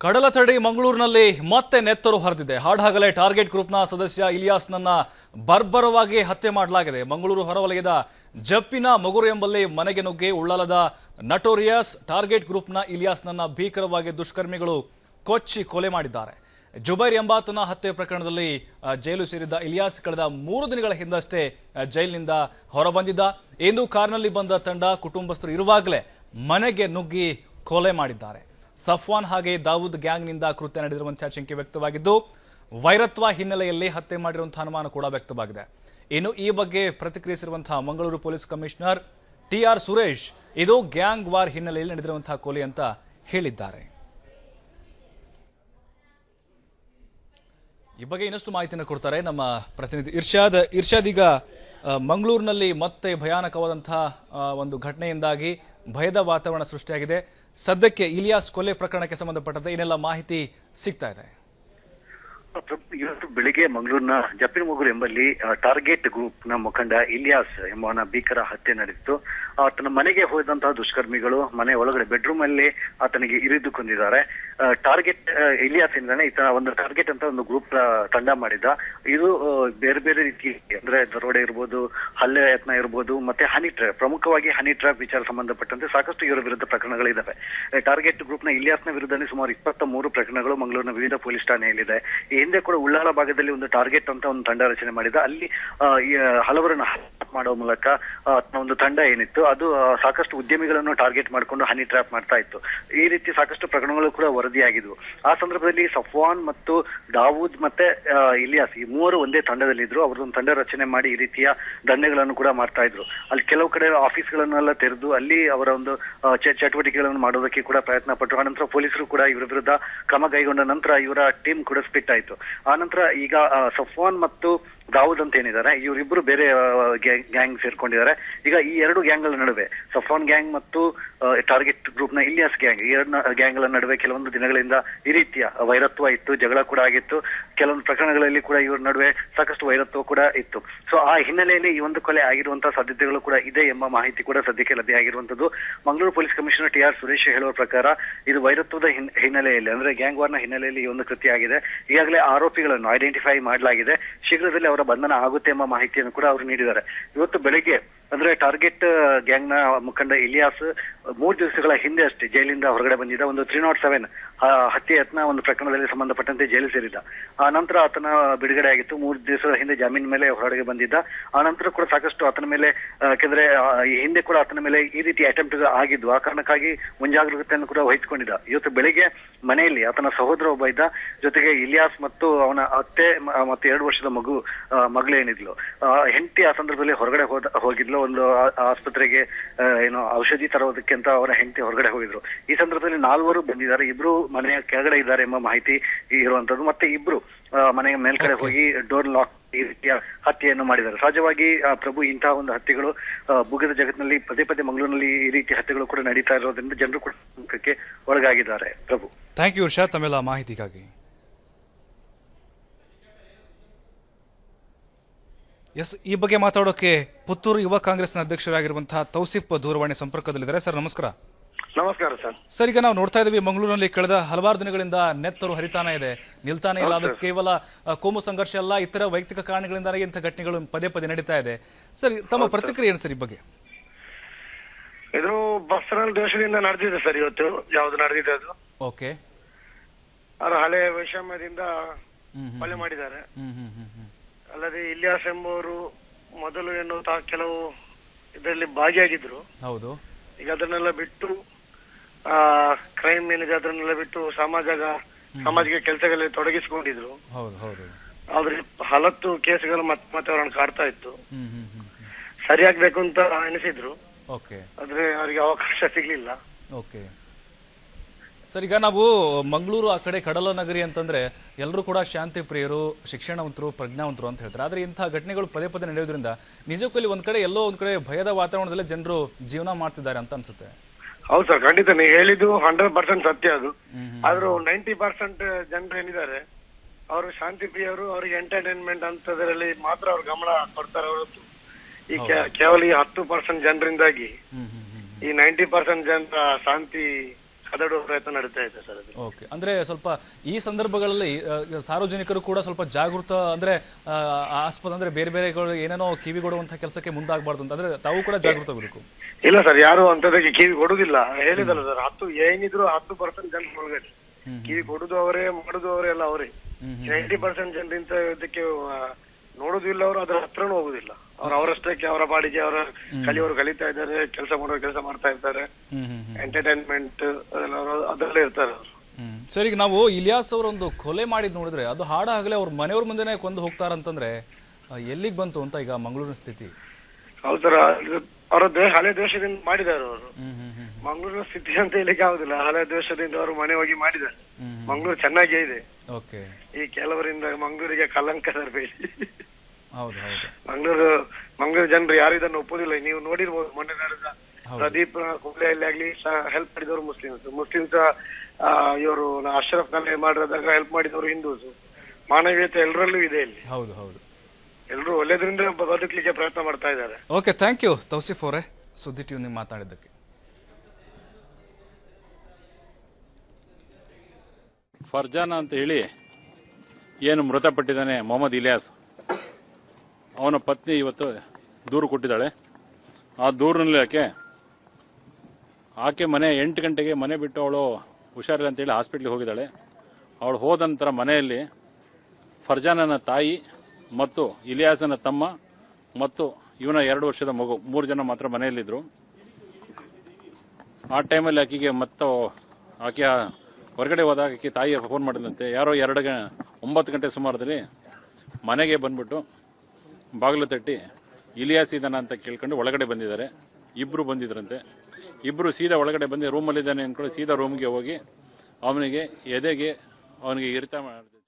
ಕಡಲತಡಿ ಮಂಗಳೂರಿನಲ್ಲಿ ಮತ್ತೆ ನೆತ್ತರು ಹರಿದಿದೆ ಹಾಡಹಗಲೇ ಟಾರ್ಗೆಟ್ ಗ್ರೂಪ್ನ ಸದಸ್ಯ ಇಲಿಯಾಸ್ನನ್ನ ಬರ್ಬರವಾಗಿ ಹತ್ಯೆ ಮಾಡಲಾಗಿದೆ ಮಂಗಳೂರು ಹೊರವಲಯದ ಜಪ್ಪಿನ ಮಗುರು ಎಂಬಲ್ಲಿ ಮನೆಗೆ ನುಗ್ಗಿ ಉಳ್ಳಾಲದ ನಟೋರಿಯಸ್ ಟಾರ್ಗೆಟ್ ಗ್ರೂಪ್ನ ಇಲಿಯಾಸ್ನನ್ನ ಭೀಕರವಾಗಿ ದುಷ್ಕರ್ಮಿಗಳು ಕೊಚ್ಚಿ ಕೊಲೆ ಮಾಡಿದ್ದಾರೆ ಜುಬೈರ್ ಎಂಬಾತನ ಹತ್ಯೆ ಪ್ರಕರಣದಲ್ಲಿ ಆ, ಜೈಲು ಸೇರಿದ್ದ ಇಲಿಯಾಸ್ ಕಳೆದ ಮೂರು ದಿನಗಳ ಹಿಂದಷ್ಟೇ ಆ, ಜೈಲಿನಿಂದ ಹೊರಬಂದಿದ್ದ ಇಂದು ಕಾರ್ನಲ್ಲಿ ಬಂದ ತಂಡ ಕುಟುಂಬಸ್ಥರು ಇರುವಾಗಲೇ ಮನೆಗೆ ನುಗ್ಗಿ ಕೊಲೆ ಮಾಡಿದ್ದಾರೆ ಸಫ್ವಾನ್ ಹಾಗೆ ದಾವೂದ್ ಗ್ಯಾಂಗ್ನಿಂದ ಕೃತ್ಯ ನಡೆದಿರುವಂತಹ ಶಂಕೆ ವ್ಯಕ್ತವಾಗಿದ್ದು ವೈರತ್ವ ಹಿನ್ನೆಲೆಯಲ್ಲಿ ಹತ್ಯೆ ಮಾಡಿರುವಂತಹ ಅನುಮಾನ ಕೂಡ ವ್ಯಕ್ತವಾಗಿದೆ ಇನ್ನು ಈ ಬಗ್ಗೆ ಪ್ರತಿಕ್ರಿಯಿಸಿರುವಂತಹ Mangaluru police commissioner T R Suresh ಇದು ಗ್ಯಾಂಗ್ ವಾರ್ ಹಿನ್ನೆಲೆಯಲ್ಲಿ ನಡೆದಿರುವಂತಹ ಕೊಲೆ ಅಂತ ಹೇಳಿದ್ದಾರೆ ಈ ಬಗ್ಗೆ ಇನ್ನಷ್ಟು ಮಾಹಿತಿಯನ್ನು ಕೊಡ್ತಾರೆ ನಮ್ಮ ಪ್ರತಿನಿಧಿ ಇರ್ಷಾದ್ ಇರ್ಷಾದ್ ಈಗ ಆ, ಮಂಗಳೂರಿನಲ್ಲಿ ಮತ್ತೆ ಭಯಾನಕವಾದಂತಹ ಆ, ಒಂದು ಘಟನೆಯಿಂದಾಗಿ ಭಯದ ವಾತಾವರಣ ಸೃಷ್ಟಿಯಾಗಿದೆ ಸದ್ಯಕ್ಕೆ ಇಲಿಯಾಸ್ ಕೊಲೆ ಪ್ರಕರಣಕ್ಕೆ ಸಂಬಂಧಪಟ್ಟಂತೆ ಏನೆಲ್ಲ ಮಾಹಿತಿ ಸಿಗ್ತಾ ಇದೆ ಇವತ್ತು ಬೆಳಿಗ್ಗೆ ಮಂಗಳೂರಿನ ಜಪ್ಪಿನಮೊಗರು ಎಂಬಲ್ಲಿ ಆ, ಟಾರ್ಗೆಟ್ ಗ್ರೂಪ್ ನ ಮುಖಂಡ ಇಲಿಯಾಸ್ ಎಂಬವನ ಭೀಕರ ಹತ್ಯೆ ನಡೆದಿತ್ತು ಆತನ ಮನೆಗೆ ಹೋದಂತಹ ದುಷ್ಕರ್ಮಿಗಳು ಮನೆ ಒಳಗಡೆ ಬೆಡ್ರೂಮ್ ಅಲ್ಲಿ ಆತನಿಗೆ ಇರಿದು ಕೊಂದಿದ್ದಾರೆ ಆ, ಟಾರ್ಗೆಟ್ ಆ, ಇಲಿಯಾಸ್ ಇಂದಾನೆ ಈತ ಒಂದು ಟಾರ್ಗೆಟ್ ಅಂತ ಒಂದು ಗ್ರೂಪ್ ತಂಡ ಮಾಡಿದ್ದ ಇದು ಆ, ಬೇರೆ ಬೇರೆ ರೀತಿ ಅಂದ್ರೆ ದರೋಡೆ ಇರ್ಬೋದು ಹಲ್ಲೆ ಯತ್ನ ಇರ್ಬೋದು ಮತ್ತೆ ಹನಿ ಟ್ರ್ಯಾಪ್ ಪ್ರಮುಖವಾಗಿ ಹನಿ ಟ್ರ್ಯಾಪ್ ವಿಚಾರ ಸಂಬಂಧಪಟ್ಟಂತೆ ಸಾಕಷ್ಟು ಇವರ ವಿರುದ್ಧ ಪ್ರಕರಣಗಳಿದ್ದಾವೆ ಟಾರ್ಗೆಟ್ ಗ್ರೂಪ್ ನ ಇಲಿಯಾಸ್ನ ವಿರುದ್ಧನೇ ಸುಮಾರು ಇಪ್ಪತ್ತ ಮೂರು ಪ್ರಕರಣಗಳು ಮಂಗಳೂರಿನ ವಿವಿಧ ಪೊಲೀಸ್ ಠಾಣೆಯಲ್ಲಿದೆ ಈ ಹಿಂದೆ ಕೂಡ ಉಳ್ಳಾಲ ಭಾಗದಲ್ಲಿ ಒಂದು ಟಾರ್ಗೆಟ್ ಅಂತ ಒಂದು ತಂಡ ರಚನೆ ಮಾಡಿದ ಅಲ್ಲಿ ಆ, ಈ, ಆ, ಹಲವರನ್ನ ಹತ್ಯೆ ಮಾಡುವ ಮೂಲಕ ಆ, ತನ್ನ ಒಂದು ತಂಡ ಏನಿತ್ತು ಅದು ಆ, ಸಾಕಷ್ಟು ಉದ್ಯಮಿಗಳನ್ನು ಟಾರ್ಗೆಟ್ ಮಾಡಿಕೊಂಡು ಹನಿ ಟ್ರ್ಯಾಪ್ ಮಾಡ್ತಾ ಇತ್ತು ಈ ರೀತಿ ಸಾಕಷ್ಟು ಪ್ರಕರಣಗಳು ಕೂಡ ವರದಿಯಾಗಿದ್ವು ಆ ಸಂದರ್ಭದಲ್ಲಿ ಸಫ್ವಾನ್ ಮತ್ತು ದಾವೂದ್ ಮತ್ತೆ ಆ, ಇಲಿಯಾಸ್ ಈ ಮೂವರು ಒಂದೇ ತಂಡದಲ್ಲಿದ್ರು ಅವರೊಂದು ತಂಡ ರಚನೆ ಮಾಡಿ ಈ ರೀತಿಯ ದಂಧೆಗಳನ್ನು ಕೂಡ ಮಾಡ್ತಾ ಇದ್ರು ಅಲ್ಲಿ ಕೆಲವು ಕಡೆ ಆಫೀಸ್ಗಳನ್ನೆಲ್ಲ ತೆರೆದು ಅಲ್ಲಿ ಅವರ ಒಂದು ಆ, ಚ- ಚಟುವಟಿಕೆಗಳನ್ನು ಮಾಡೋದಕ್ಕೆ ಕೂಡ ಪ್ರಯತ್ನ ಪಟ್ಟರು ಆನಂತರ ಪೊಲೀಸರು ಕೂಡ ಇವರ ವಿರುದ್ಧ ಕ್ರಮ ಕೈಗೊಂಡ ನಂತರ ಇವರ ಟೀಮ್ ಕೂಡ ಸ್ಪಿಟ್ ಆಯ್ತು ಆ ನಂತರ ಈಗ ಆ, ಸಫ್ವಾನ್ ಮತ್ತು ದಾವೂದ್ ಅಂತ ಏನಿದ್ದಾರೆ ಇವರಿಬ್ಬರು ಬೇರೆ ಗ್ಯಾಂಗ್ ಸೇರ್ಕೊಂಡಿದ್ದಾರೆ ಈಗ ಈ ಎರಡು ಗ್ಯಾಂಗ್ಗಳ ನಡುವೆ ಸಫಾನ್ ಗ್ಯಾಂಗ್ ಮತ್ತು ಟಾರ್ಗೆಟ್ ಗ್ರೂಪ್ ನ ಇಲಿಯಾಸ್ ಗ್ಯಾಂಗ್ ಈ ಎರಡು ಗ್ಯಾಂಗ್ಗಳ ನಡುವೆ ಕೆಲವೊಂದು ದಿನಗಳಿಂದ ಈ ರೀತಿಯ ವೈರತ್ವ ಇತ್ತು ಜಗಳ ಕೂಡ ಆಗಿತ್ತು ಕೆಲವೊಂದು ಪ್ರಕರಣಗಳಲ್ಲಿ ಕೂಡ ಇವರ ನಡುವೆ ಸಾಕಷ್ಟು ವೈರತ್ವ ಕೂಡ ಇತ್ತು ಸೊ ಆ ಹಿನ್ನೆಲೆಯಲ್ಲಿ ಈ ಒಂದು ಕೊಲೆ ಆಗಿರುವಂತಹ ಸಾಧ್ಯತೆಗಳು ಕೂಡ ಇದೆ ಎಂಬ ಮಾಹಿತಿ ಕೂಡ ಸದ್ಯಕ್ಕೆ ಲಭ್ಯ ಆಗಿರುವಂತದ್ದು Mangaluru police commissioner T R Suresh ಹೇಳುವ ಪ್ರಕಾರ ಇದು ವೈರತ್ವದ ಹಿನ್- ಹಿನ್ನೆಲೆಯಲ್ಲಿ ಅಂದ್ರೆ ಗ್ಯಾಂಗ್ ವಾರ್ನ ಹಿನ್ನೆಲೆಯಲ್ಲಿ ಈ ಒಂದು ಕೃತ್ಯ ಆಗಿದೆ ಈಗಾಗಲೇ ಆರೋಪಿಗಳನ್ನು ಐಡೆಂಟಿಫೈ ಮಾಡಲಾಗಿದೆ ಶೀಘ್ರದಲ್ಲಿ ಅವರ ಬಂಧನ ಆಗುತ್ತೆ ಎಂಬ ಮಾಹಿತಿಯನ್ನು ಕೂಡ ಅವರು ನೀಡಿದ್ದಾರೆ ಇವತ್ತು ಬೆಳಿಗ್ಗೆ ಅಂದ್ರೆ ಟಾರ್ಗೆಟ್ ಗ್ಯಾಂಗ್ ನ ಮುಖಂಡ ಇಲಿಯಾಸ್ ಮೂರು ದಿವಸಗಳ ಹಿಂದೆ ಅಷ್ಟೇ ಜೈಲಿಂದ ಹೊರಗಡೆ ಬಂದಿದ್ದ ಒಂದು ತ್ರೀ ನಾಟ್ ಸೆವೆನ್ ಹತ್ಯೆ ಯತ್ನ ಒಂದು ಪ್ರಕರಣದಲ್ಲಿ ಸಂಬಂಧಪಟ್ಟಂತೆ ಜೈಲು ಸೇರಿದ್ದ ಆ ನಂತರ ಆತನ ಬಿಡುಗಡೆ ಆಗಿತ್ತು ಮೂರು ದಿವಸಗಳ ಹಿಂದೆ ಜಾಮೀನ್ ಮೇಲೆ ಹೊರಗೆ ಬಂದಿದ್ದ ಆ ನಂತರ ಕೂಡ ಸಾಕಷ್ಟು ಆತನ ಮೇಲೆ ಆ, ಯಾಕಂದ್ರೆ ಆ, ಈ ಹಿಂದೆ ಕೂಡ ಆತನ ಮೇಲೆ ಈ ರೀತಿ ಅಟೆಂಪ್ಟ್ ಆಗಿದ್ವು ಆ ಕಾರಣಕ್ಕಾಗಿ ಮುಂಜಾಗ್ರತೆಯನ್ನು ಕೂಡ ವಹಿಸಿಕೊಂಡಿದ್ದ ಇವತ್ತು ಬೆಳಿಗ್ಗೆ ಮನೆಯಲ್ಲಿ ಆತನ ಸಹೋದರ ಒಬ್ಬ ಇದ್ದ ಜೊತೆಗೆ ಇಲಿಯಾಸ್ ಮತ್ತು ಅವನ ಅತ್ತೆ ಮ- ಮತ್ತು ಎರಡು ವರ್ಷದ ಮಗು ಆ, ಮಗಳು ಏನಿದ್ಲು ಆ, ಹೆಂಡತಿ ಆ ಸಂದರ್ಭದಲ್ಲಿ ಹೊರಗಡೆ ಹೋದ ಹೋಗಿದ್ಲು ಒಂದು ಆ- ಆಸ್ಪತ್ರೆಗೆ ಆ, ಏನು ಔಷಧಿ ತರೋದಕ್ಕೆ ಅಂತ ಅವರ ಹೆಂಡತಿ ಹೊರಗಡೆ ಹೋಗಿದ್ರು ಈ ಸಂದರ್ಭದಲ್ಲಿ ನಾಲ್ವರು ಬಂದಿದ್ದಾರೆ ಇಬ್ರು ಮನೆಯ ಕೆಳಗಡೆ ಇದ್ದಾರೆ ಎಂಬ ಮಾಹಿತಿ ಇರುವಂತದ್ದು ಮತ್ತೆ ಇಬ್ರು ಆ, ಮನೆಯ ಮೇಲ್ಗಡೆ ಹೋಗಿ ಡೋರ್ ಲಾಕ್ ಈ ರೀತಿಯ ಹತ್ಯೆಯನ್ನು ಮಾಡಿದ್ದಾರೆ ಸಹಜವಾಗಿ ಆ, ಪ್ರಭು ಇಂತಹ ಒಂದು ಹತ್ಯೆಗಳು ಆ, ಭೂಗತ ಜಗತ್ತಿನಲ್ಲಿ ಪದೇ ಪದೇ ಮಂಗಳೂರಿನಲ್ಲಿ ಈ ರೀತಿ ಹತ್ಯೆಗಳು ಕೂಡ ನಡೀತಾ ಇರೋದ್ರಿಂದ ಜನರು ಕೂಡ ಆತಂಕಕ್ಕೆ ಒಳಗಾಗಿದ್ದಾರೆ ಪ್ರಭು ಥ್ಯಾಂಕ್ ಯು ಇರ್ಷಾದ್ ತಮ್ಮೆಲ್ಲ ಮಾಹಿತಿಗಾಗಿ ಎಸ್ ಈ ಬಗ್ಗೆ ಮಾತಾಡೋಕೆ ಪುತ್ತೂರು ಯುವ ಕಾಂಗ್ರೆಸ್ನ ಅಧ್ಯಕ್ಷರಾಗಿರುವಂತಹ ತೌಸಿಫ್ ದೂರವಾಣಿ ಸಂಪರ್ಕದಲ್ಲಿದ್ದಾರೆ ಸರ್ ನಮಸ್ಕಾರ ನಮಸ್ಕಾರ ಸರ್ ಸರ್ ಈಗ ನಾವು ನೋಡ್ತಾ ಇದ್ದೀವಿ ಮಂಗಳೂರಿನಲ್ಲಿ ಕಳೆದ ಹಲವಾರು ದಿನಗಳಿಂದ ನೆತ್ತರು ಹರಿತಾನೆ ಇದೆ ನಿಲ್ತಾನೆ ಇಲ್ಲ ಅದು ಕೇವಲ ಆ, ಕೋಮು ಸಂಘರ್ಷ ಅಲ್ಲ ಇತರ ವೈಯಕ್ತಿಕ ಕಾರಣಗಳಿಂದ ಇಂಥ ಘಟನೆಗಳು ಪದೇ ಪದೇ ನಡೀತಾ ಇದೆ ಸರ್ ತಮ್ಮ ಪ್ರತಿಕ್ರಿಯೆ ಏನು ಸರ್ ಈ ಬಗ್ಗೆ ಇದು ಪರ್ಸನಲ್ ದೋಷದಿಂದ ನಡೆದಿದೆ ಸರ್ ಇವತ್ತು ಯಾವ್ದು ನಡೆದಿದೆ ಅದು ಓಕೆ ಅವರು ಹಳೆ ವೈಷಮ್ಯದಿಂದ ಹ್ಮ್ ಹ್ಮ್ ಕೊಲೆ ಮಾಡಿದ್ದಾರೆ ಹ್ಮ್ ಹ್ಮ್ ಹ್ಮ್ ಹ್ಮ್ ಅಲ್ಲದೆ ಇಲಿಯಾಸ್ ಎಂಬುವರು ಮೊದಲು ಎನ್ನುವಂತಹ ಕೆಲವು ಇದರಲ್ಲಿ ಭಾಗಿಯಾಗಿದ್ರು ಹೌದು ಈಗ ಅದನ್ನೆಲ್ಲ ಬಿಟ್ಟು ಆ ಕ್ರೈಮ್ ಏನಿದೆ ಅದನ್ನೆಲ್ಲ ಬಿಟ್ಟು ಸಮಾಜ ಸಾಮಾಜಿಕ ಕೆಲಸಗಳಲ್ಲಿ ತೊಡಗಿಸಿಕೊಂಡಿದ್ರು ಹೌದು ಹೌದು ಆದ್ರೆ ಹಲತ್ತು ಕೇಸುಗಳು ಮತ್ತೆ ಮತ್ತೆ ಅವರನ್ನು ಕಾಡ್ತಾ ಇತ್ತು ಹ್ಮ್ ಹ್ಮ್ ಹ್ಮ್ ಹ್ಮ್ ಸರಿಯಾಗ್ಬೇಕು ಅಂತ ಎನಿಸಿದ್ರು ಓಕೆ ಆದ್ರೆ ಅವರಿಗೆ ಅವಕಾಶ ಸಿಗ್ಲಿಲ್ಲ ಓಕೆ ಸರ್ ಈಗ ನಾವು ಮಂಗಳೂರು ಆ ಕಡೆ ಕಡಲ ನಗರಿ ಅಂತಂದ್ರೆ ಎಲ್ಲರೂ ಕೂಡ ಶಾಂತಿ ಪ್ರಿಯರು ಶಿಕ್ಷಣವಂತರು ಪ್ರಜ್ಞಾವಂತರು ಅಂತ ಹೇಳ್ತಾರೆ ಆದರೆ ಇಂಥ ಘಟನೆಗಳು ಪದೇ ಪದೇ ನಡೆಯೋದ್ರಿಂದ ನಿಜಕ್ಕೂ ಇಲ್ಲಿ ಒಂದ್ ಕಡೆ ಎಲ್ಲೋ ಒಂದ್ ಕಡೆ ಭಯದ ವಾತಾವರಣದಲ್ಲಿ ಜನರು ಜೀವನ ಮಾಡ್ತಿದ್ದಾರೆ ಅಂತ ಅನ್ಸುತ್ತೆ ಹೌದು ಸರ್ ಖಂಡಿತ ನೀವು ಹೇಳಿದ್ದು ಹಂಡ್ರೆಡ್ ಪರ್ಸೆಂಟ್ ಸತ್ಯ ಅದು ಹ್ಮ್ ಹ್ಮ್. ಆದ್ರೂ ನೈಂಟಿ ಪರ್ಸೆಂಟ್ ಜನರು ಏನಿದ್ದಾರೆ ಅವರು ಶಾಂತಿ ಪ್ರಿಯರು ಅವರಿಗೆ ಎಂಟರ್ಟೈನ್ಮೆಂಟ್ ಅಂತದ್ರಲ್ಲಿ ಮಾತ್ರ ಅವ್ರು ಗಮನ ಕೊಡ್ತಾರೆ ಹೊರತು ಈ ಕೇ- ಕೇವಲ ಈ ಹತ್ತು ಪರ್ಸೆಂಟ್ ಜನರಿಂದಾಗಿ ಹ್ಮ್ ಹ್ಮ್ ಹ್ಮ್ ಈ ನೈಂಟಿ ಪರ್ಸೆಂಟ್ ಜನರ ಶಾಂತಿ ಕದಡುವ ಪ್ರಯತ್ನ ನಡೀತಾ ಇದೆ ಸರ್ ಅದು ಓಕೆ ಅಂದ್ರೆ ಸ್ವಲ್ಪ ಈ ಸಂದರ್ಭಗಳಲ್ಲಿ ಆ, ಸಾರ್ವಜನಿಕರು ಕೂಡ ಸ್ವಲ್ಪ ಜಾಗೃತ ಅಂದ್ರೆ ಆ, ಆಸ್ಪದ ಅಂದ್ರೆ ಬೇರೆ ಬೇರೆ ಏನೇನೋ ಕಿವಿಗೊಡುವಂತ ಕೆಲಸಕ್ಕೆ ಮುಂದಾಗಬಾರ್ದು ಅಂತ ಅಂದ್ರೆ ತಾವು ಕೂಡ ಜಾಗೃತವಿರಬೇಕು ಇಲ್ಲ ಸರ್ ಯಾರು ಅಂತದಕ್ಕೆ ಕಿವಿ ಕೊಡುದಿಲ್ಲ ಹೇಳಿದಲ್ಲ ಸರ್ ಹತ್ತು ಏನಿದ್ರು ಹತ್ತು ಪರ್ಸೆಂಟ್ ಜನ ಒಳಗಡೆ ಕಿವಿ ಕೊಡುದು ಅವರೇ ಮಾಡುದು ಅವರೇ ಎಲ್ಲ ಅವರೇ ನೈಂಟಿ ಪರ್ಸೆಂಟ್ ಜನರಿಂದ ಇದಕ್ಕೆ ಆ, ನೋಡುದಿಲ್ಲ ಅವರು ಅದ್ರ ಹತ್ರನೂ ಹೋಗುದಿಲ್ಲ ಅವ್ರು ಅವರಷ್ಟಕ್ಕೆ ಅವರ ಪಾಡಿಗೆ ಅವರ ಕಲಿಯೋರು ಕಲಿತಾ ಇದ್ದಾರೆ ಕೆಲಸ ಮಾಡೋರು ಕೆಲಸ ಮಾಡ್ತಾ ಇರ್ತಾರೆ ಹ್ಮ್ ಹ್ಮ್ ಹ್ಮ್ ಎಂಟರ್ಟೈನ್ಮೆಂಟ್ ಅದೆಲ್ಲ ಅವ್ರು ಅದರಲ್ಲೇ ಇರ್ತಾರೆ ಅವರು ಹ್ಮ್ ಸರಿ ಈಗ ನಾವು ಇಲಿಯಾಸ್ ಅವರ ಒಂದು ಕೊಲೆ ಮಾಡಿದ್ ನೋಡಿದ್ರೆ ಅದು ಹಾಡ ಆಗಲೇ ಅವ್ರ ಮನೆಯವ್ರ ಮುಂದೆನೆ ಕೊಂದು ಹೋಗ್ತಾರಂತಂದ್ರೆ ಆ, ಎಲ್ಲಿಗ್ ಬಂತು ಅಂತ ಈಗ ಮಂಗಳೂರಿನ ಸ್ಥಿತಿ ಹೌದು ಸರ್ ಅವರ ದೇಶ ಹಳೆ ದೇಶದಿಂದ ಮಾಡಿದ್ದಾರೆ ಅವರು ಹ್ಮ್ ಹ್ಮ್ ಹ್ಮ್ ಮಂಗಳೂರಿನ ಸ್ಥಿತಿ ಅಂತ ಹೇಳಿಕ್ಕೆ ಆಗುದಿಲ್ಲ ಹಳೆ ದೇಶದಿಂದ ಅವರು ಮನೆ ಹೋಗಿ ಮಾಡಿದ್ದಾರೆ ಹ್ಮ್ ಮಂಗಳೂರು ಚೆನ್ನಾಗೇ ಇದೆ ಓಕೆ ಈ ಕೆಲವರಿಂದ ಮಂಗಳೂರಿಗೆ ಕಲಂಕ ತರಬೇಡಿ ಹೌದು ಹೌದು ಮಂಗಳೂರು ಮಂಗಳೂರು ಜನರು ಯಾರು ಇದನ್ನು ಒಪ್ಪುದಿಲ್ಲ ನೀವು ನೋಡಿರ್ಬೋದು ಮೊನ್ನೆ ನಡೆದ ಪ್ರದೀಪ್ ಕೊಹ್ಲಿಯಲ್ಲಿ ಆಗ್ಲಿ ಹೆಲ್ಪ್ ಮಾಡಿದವರು ಮುಸ್ಲಿಮ್ಸ್ ಮುಸ್ಲಿಮ್ಸ್ ಇವರು ಅಶ್ರಫ್ ಖಾನ್ ಮಾಡಿದಾಗ ಹೆಲ್ಪ್ ಮಾಡಿದವರು ಹಿಂದೂಸ್ ಮಾನವೀಯತೆ ಎಲ್ಲರಲ್ಲೂ ಇದೆ ಇಲ್ಲಿ ಹೌದು ಹೌದು ಎಲ್ಲರೂ ಒಳ್ಳೇದ್ರಿಂದ ಬದುಕಲಿಕ್ಕೆ ಪ್ರಯತ್ನ ಮಾಡ್ತಾ ಇದ್ದಾರೆ ಓಕೆ ಥ್ಯಾಂಕ್ ಯು ತೌಸಿಫ್ ಅವರೇ ಸುದ್ದಿ ಟ್ಯೂನ್ ನೀವು ಮಾತನಾಡಿದ್ದಕ್ಕೆ ಫರ್ಜಾನ ಅಂತ ಹೇಳಿ ಏನು ಮೃತಪಟ್ಟಿದ್ದಾನೆ ಮೊಹಮ್ಮದ್ ಇಲಿಯಾಸ್ ಅವನ ಪತ್ನಿ ಇವತ್ತು ದೂರು ಕೊಟ್ಟಿದ್ದಾಳೆ ಆ ದೂರಿನಲ್ಲಿ ಆಕೆ ಆಕೆ ಮನೆ ಎಂಟು ಗಂಟೆಗೆ ಮನೆ ಬಿಟ್ಟು ಅವಳು ಹುಷಾರಿಲ್ಲ ಅಂತೇಳಿ ಹಾಸ್ಪಿಟ್ಲಿಗೆ ಹೋಗಿದ್ದಾಳೆ ಅವಳು ಹೋದ ನಂತರ ಮನೆಯಲ್ಲಿ ಫರ್ಜಾನನ ತಾಯಿ ಮತ್ತು ಇಲಿಯಾಸನ ತಮ್ಮ ಮತ್ತು ಇವನ ಎರಡು ವರ್ಷದ ಮಗು ಮೂರು ಜನ ಮಾತ್ರ ಮನೆಯಲ್ಲಿದ್ದರು ಆ ಟೈಮಲ್ಲಿ ಆಕೆಗೆ ಮತ್ತು ಆಕೆ ಹೊರಗಡೆ ಹೋದಾಗ ಆಕೆ ತಾಯಿ ಫೋನ್ ಮಾಡಿದಂತೆ ಯಾರೋ ಎರಡು ಗ ಒಂಬತ್ತು ಗಂಟೆ ಸುಮಾರದಲ್ಲಿ ಮನೆಗೆ ಬಂದ್ಬಿಟ್ಟು ಬಾಗಿಲು ತಟ್ಟಿ ಇಲಿಯಾಸ್ ಇದ್ದಾನ ಅಂತ ಕೇಳ್ಕೊಂಡು ಒಳಗಡೆ ಬಂದಿದ್ದಾರೆ ಇಬ್ಬರು ಬಂದಿದ್ರಂತೆ ಇಬ್ಬರು ಸೀದಾ ಒಳಗಡೆ ಬಂದು ರೂಮಲ್ಲಿದ್ದಾನೆ ಅಂದ್ಕೊಂಡು ಸೀದಾ ರೂಮ್ಗೆ ಹೋಗಿ ಅವನಿಗೆ ಎದೆಗೆ ಅವನಿಗೆ ಇರಿತ ಮಾಡಿದ್ರು